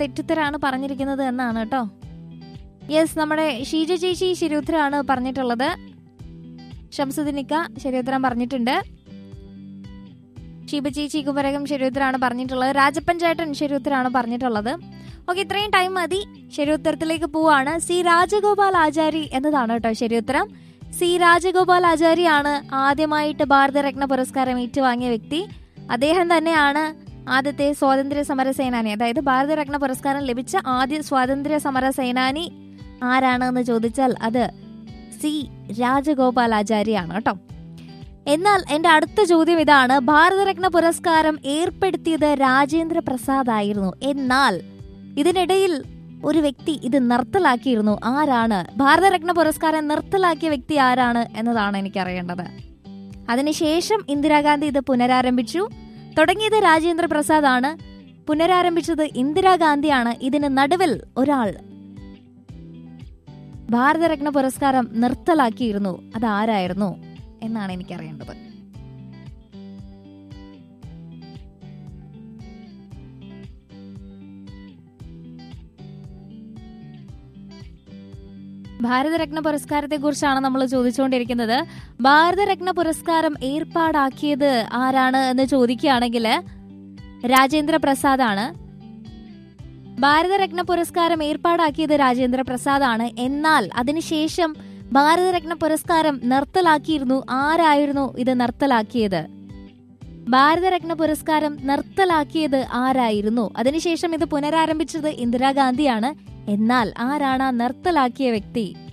തെറ്റുത്തരാണ് പറഞ്ഞിരിക്കുന്നത് എന്നാണ് കേട്ടോ യെസ് നമ്മുടെ ഷീജ ചേച്ചി ശരിയുത്തരാണ് പറഞ്ഞിട്ടുള്ളത് ഷംസുദിനിക്ക ശരിയുത്തരം പറഞ്ഞിട്ടുണ്ട് ഷീബ ചേച്ചി കുമരകം ശരിയുത്തരാണ് പറഞ്ഞിട്ടുള്ളത് രാജപ്പൻ ചേട്ടൻ ശരിയുത്തരാണ് പറഞ്ഞിട്ടുള്ളത് ഓക്കെ ഇത്രയും ടൈം മതി ശരിയുത്തരത്തിലേക്ക് പോവാണ് സി രാജഗോപാൽ ആചാരി എന്നതാണ് കേട്ടോ ശരിയുത്തരം സി രാജഗോപാൽ ആചാര്യാണ് ആദ്യമായിട്ട് ഭാരതരത്ന പുരസ്കാരം ഏറ്റുവാങ്ങിയ വ്യക്തി അദ്ദേഹം തന്നെയാണ് ആദ്യത്തെ സ്വാതന്ത്ര്യ സമര സേനാനി അതായത് ഭാരതരത്ന പുരസ്കാരം ലഭിച്ച ആദ്യ സ്വാതന്ത്ര്യ സമര സേനാനി ആരാണ് എന്ന് ചോദിച്ചാൽ അത് സി രാജഗോപാലാചാര്യാണ് കേട്ടോ എന്നാൽ എന്റെ അടുത്ത ചോദ്യം ഇതാണ് ഭാരതരത്ന പുരസ്കാരം ഏർപ്പെടുത്തിയത് രാജേന്ദ്ര പ്രസാദ് ആയിരുന്നു എന്നാൽ ഇതിനിടയിൽ ഒരു വ്യക്തി ഇത് നിർത്തലാക്കിയിരുന്നു ആരാണ് ഭാരതരത്ന പുരസ്കാരം നിർത്തലാക്കിയ വ്യക്തി ആരാണ് എന്നതാണ് എനിക്കറിയേണ്ടത് അതിനുശേഷം ഇന്ദിരാഗാന്ധി ഇത് പുനരാരംഭിച്ചു തുടങ്ങിയത് രാജേന്ദ്ര പ്രസാദ് ആണ് പുനരാരംഭിച്ചത് ഇന്ദിരാഗാന്ധിയാണ് ഇതിന് നടുവിൽ ഒരാൾ ഭാരതരത്ന പുരസ്കാരം നിർത്തലാക്കിയിരുന്നു അത് ആരായിരുന്നു എന്നാണ് എനിക്കറിയേണ്ടത് ഭാരതരത്ന പുരസ്കാരത്തെ കുറിച്ചാണ് നമ്മൾ ചോദിച്ചുകൊണ്ടിരിക്കുന്നത് ഭാരതരത്ന പുരസ്കാരം ഏർപ്പാടാക്കിയത് ആരാണ് എന്ന് ചോദിക്കുകയാണെങ്കിൽ രാജേന്ദ്ര പ്രസാദ് ആണ് ഭാരതരത്ന പുരസ്കാരം ഏർപ്പാടാക്കിയത് രാജേന്ദ്ര പ്രസാദ് ആണ് എന്നാൽ അതിനുശേഷം ഭാരതരത്ന പുരസ്കാരം നിർത്തലാക്കിയിരുന്നു ആരായിരുന്നു ഇത് നിർത്തലാക്കിയത് ഭാരതരത്ന പുരസ്കാരം നിർത്തലാക്കിയത് ആരായിരുന്നു അതിനുശേഷം ഇത് പുനരാരംഭിച്ചത് ഇന്ദിരാഗാന്ധിയാണ് എന്നാൽ ആരാണ് ആ നിർത്തലാക്കിയ വ്യക്തി